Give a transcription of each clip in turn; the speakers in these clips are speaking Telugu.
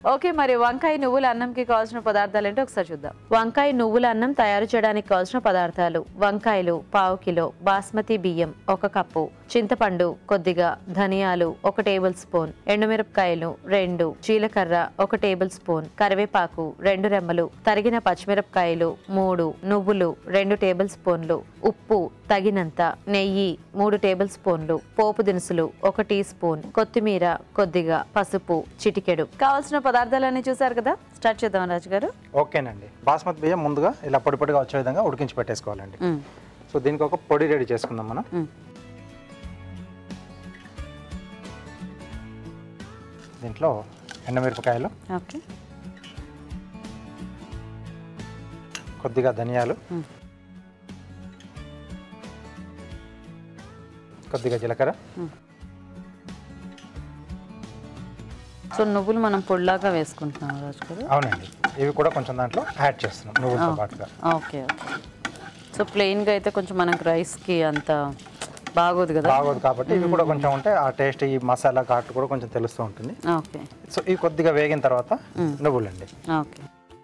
ఓకే మరి వంకాయ నువ్వుల అన్నంకి కావాల్సిన పదార్థాలు ఏంటో ఒకసారి చూద్దాం వంకాయ నువ్వుల అన్నం తయారు చేయడానికి కావాల్సిన పదార్థాలు వంకాయలు పావు కిలో బాస్మతి బియ్యం ఒక కప్పు చింతపండు కొద్దిగా ధనియాలు ఒక టేబుల్ స్పూన్ ఎండుమిరపకాయలు రెండు జీలకర్ర ఒక టేబుల్ స్పూన్ కరివేపాకు రెండు రెమ్మలు తరిగిన పచ్చిమిరపకాయలు మూడు నువ్వులు రెండు టేబుల్ స్పూన్లు ఉప్పు తగినంత నెయ్యి మూడు టేబుల్ స్పూన్లు పోపు దినుసులు ఒక టీ స్పూన్ కొత్తిమీర కొద్దిగా పసుపు చిటికెడు కావాల్సిన పదార్థాలన్నీ చూసారు కదా స్టార్ట్ చేద్దాం రాజు గారు ఓకేనండి బాస్మతి బియ్యం ముందుగా ఇలా పొడి పొడిగా వచ్చే విధంగా ఉడికించి పెట్టేసుకోవాలండి మ్, సో దీనికి ఒక పొడి రెడీ చేసుకుందాం మనం మ్. దీంట్లో ఎండమిరపకాయలు ఓకే కొద్దిగా ధనియాలు మ్. కొద్దిగా జీలకర్ర సో నువ్వులు మనం పొడిలాగా వేసుకుంటున్నాం రాజు గారు అవునండి ఇవి కూడా కొంచెం దాంట్లో యాడ్ చేస్తున్నాం నువ్వులతో పాటుగా ఓకే ఓకే సో ప్లెయిన్గా అయితే కొంచెం మనకు రైస్కి అంత బాగోదు కదా బాగోదు కాబట్టి ఇవి కూడా కొంచెం ఉంటే ఆ టేస్ట్ ఈ మసాలా ఘాటు కూడా కొంచెం తెలుస్తూ ఉంటుంది ఓకే సో ఇవి కొద్దిగా వేగిన తర్వాత నువ్వులండి ఓకే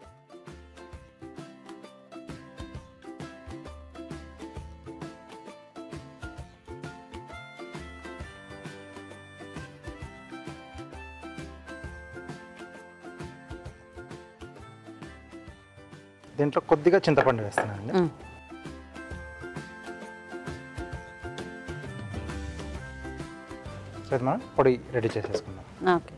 దీంట్లో కొద్దిగా చింతపండు వేస్తున్నానండి మ్. సో ఇది మనం పొడి రెడీ చేసేసుకుందాం ఓకే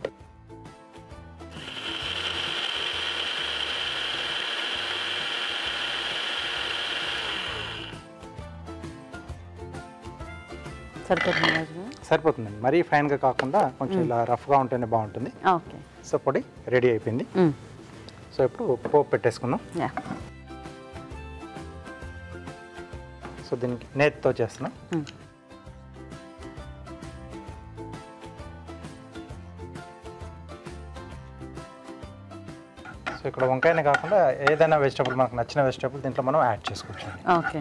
సరిపోతుంది రాజు గారు సరిపోతుందండి మరీ ఫైన్గా కాకుండా కొంచెం ఇలా రఫ్గా ఉంటేనే బాగుంటుంది ఓకే సో పొడి రెడీ అయిపోయింది మ్, సో ఇప్పుడు పోపు పెట్టేసుకుందాం యా సో దీనికి నేతితో చేస్తున్నాం మ్. సో ఇక్కడ వంకాయనే కాకుండా ఏదైనా వెజిటబుల్ మనకు నచ్చిన వెజిటబుల్ దీంట్లో మనం యాడ్ చేసుకోవచ్చు అండి ఓకే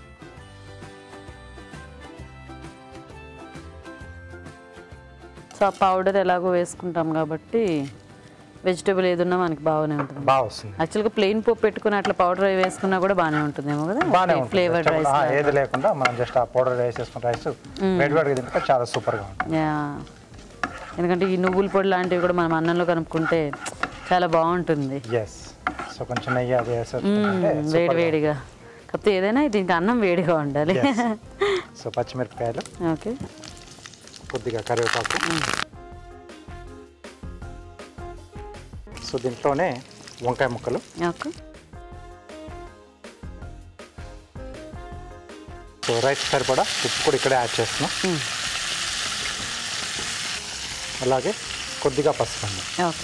సో ఆ పౌడర్ ఎలాగో వేసుకుంటాం కాబట్టి వెజిటేబుల్ ఏదున్నా మనకి బాగానే ఉంటుంది బాగా వస్తుంది యాక్చువల్గా ప్లెయిన్ పోపు పెట్టుకుని అట్లా పౌడర్ వేసుకున్నా కూడా బాగానే ఉంటుందేమో కదా బాగానే ఉంటుంది ఫ్లేవర్డ్ vegetable, రైస్ ఆ, ఏది లేకుండా మనం జస్ట్ ఆ పౌడర్ వేసేసుకున్న రైస్ వేడి వేడిగా తింటే చాలా సూపర్గా ఉంటుంది యా ఎందుకంటే ఈ నువ్వుల పొడి లాంటివి కూడా మనం అన్నంలో కనుక్కుంటే చాలా బాగుంటుంది ఎస్ సో కొంచెం నెయ్యి అది మ్మ్, వేసేసుకుంటే వేడి వేడిగా కాకపోతే ఏదైనా దీనికి అన్నం వేడిగా ఉండాలి సో పచ్చిమిరపకాయలు ఓకే కొద్దిగా కరివేపాకు సో దీంట్లోనే వంకాయ ముక్కలు ఓకే సో రైస్ సరిపడా ఉప్పు కూడా ఇక్కడే యాడ్ చేస్తున్నాం మ్మ్. అలాగే కొద్దిగా పసుపు అండి ఓకే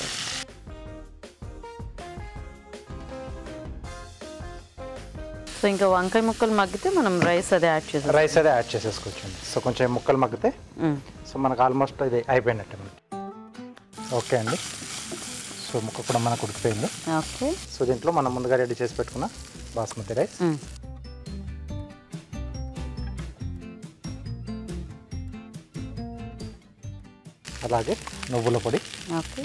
సో ఇంకా వంకాయ ముక్కలు మగ్గితే మనం రైస్ అదే యాడ్ చేసాం రైస్ అదే యాడ్ చేసేసుకోవచ్చండి సో కొంచెం ముక్కలు మగ్గితే సో మనకు ఆల్మోస్ట్ ఇది అయిపోయినట్టే మనకి ఓకే అండి సో ముక్క కూడా మనకు ఉడికిపోయింది ఓకే సో దీంట్లో మనం ముందుగా రెడీ చేసి పెట్టుకున్న బాస్మతి రైస్ మ్మ్. అలాగే నువ్వుల పొడి ఓకే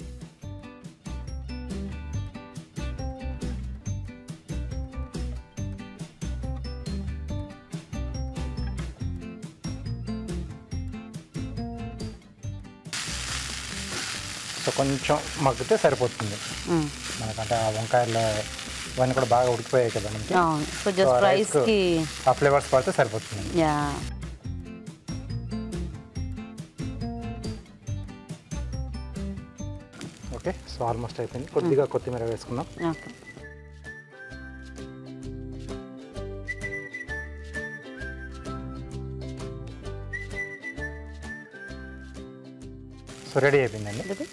సో కొంచెం మగ్గితే సరిపోతుంది మ్మ్. మనకంటే ఆ వంకాయలు ఇవన్నీ కూడా బాగా ఉడికిపోయాయి కదా మనకి అవును సో సో జస్ట్ ఆ రైస్కు రైస్కి ఆ ఫ్లేవర్స్ పడితే సరిపోతుంది యా ఓకే సో ఆల్మోస్ట్ అయిపోయింది కొద్దిగా కొత్తిమీర వేసుకుందాం ఓకే సో రెడీ అయిపోయిందండి ఇది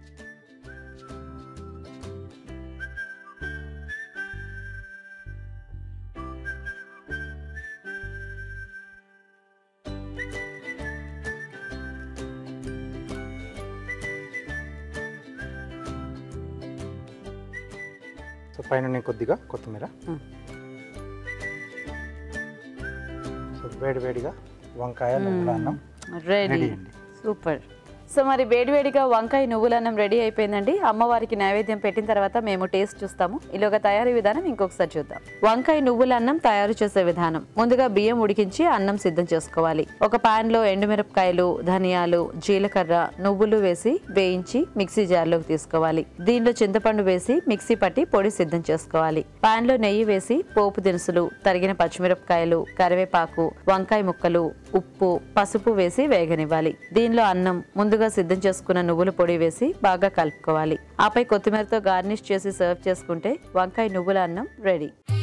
సో పైన నేను కొద్దిగా కొత్తిమీర మ్మ్. సో వేడి వేడిగా వంకాయ నువ్వుల అన్నం రెడీ రెడీ అండి సూపర్ సో మరి వేడివేడిగా వంకాయ నువ్వుల అన్నం రెడీ అయిపోయిందండి అమ్మవారికి నైవేద్యం పెట్టిన తర్వాత మేము టేస్ట్ చూస్తాము ఇలాగ తయారీ విధానం ఇంకొకసారి చూద్దాం వంకాయ నువ్వుల అన్నం తయారు చేసే విధానం ముందుగా బియ్యం ఉడికించి అన్నం సిద్ధం చేసుకోవాలి ఒక పాన్ లో ఎండుమిరపకాయలు ధనియాలు జీలకర్ర నువ్వులు వేసి వేయించి మిక్సీ జార్లోకి తీసుకోవాలి దీనిలో చింతపండు వేసి మిక్సీ పట్టి పొడి సిద్ధం చేసుకోవాలి పాన్ లో నెయ్యి వేసి పోపు దినుసులు తరిగిన పచ్చిమిరపకాయలు కరివేపాకు వంకాయ ముక్కలు ఉప్పు పసుపు వేసి వేగనివ్వాలి దీనిలో అన్నం ముందుగా సిద్ధం చేసుకున్న నువ్వుల పొడి వేసి బాగా కలుపుకోవాలి ఆపై కొత్తిమీరతో గార్నిష్ చేసి సర్వ్ చేసుకుంటే వంకాయ నువ్వుల అన్నం రెడీ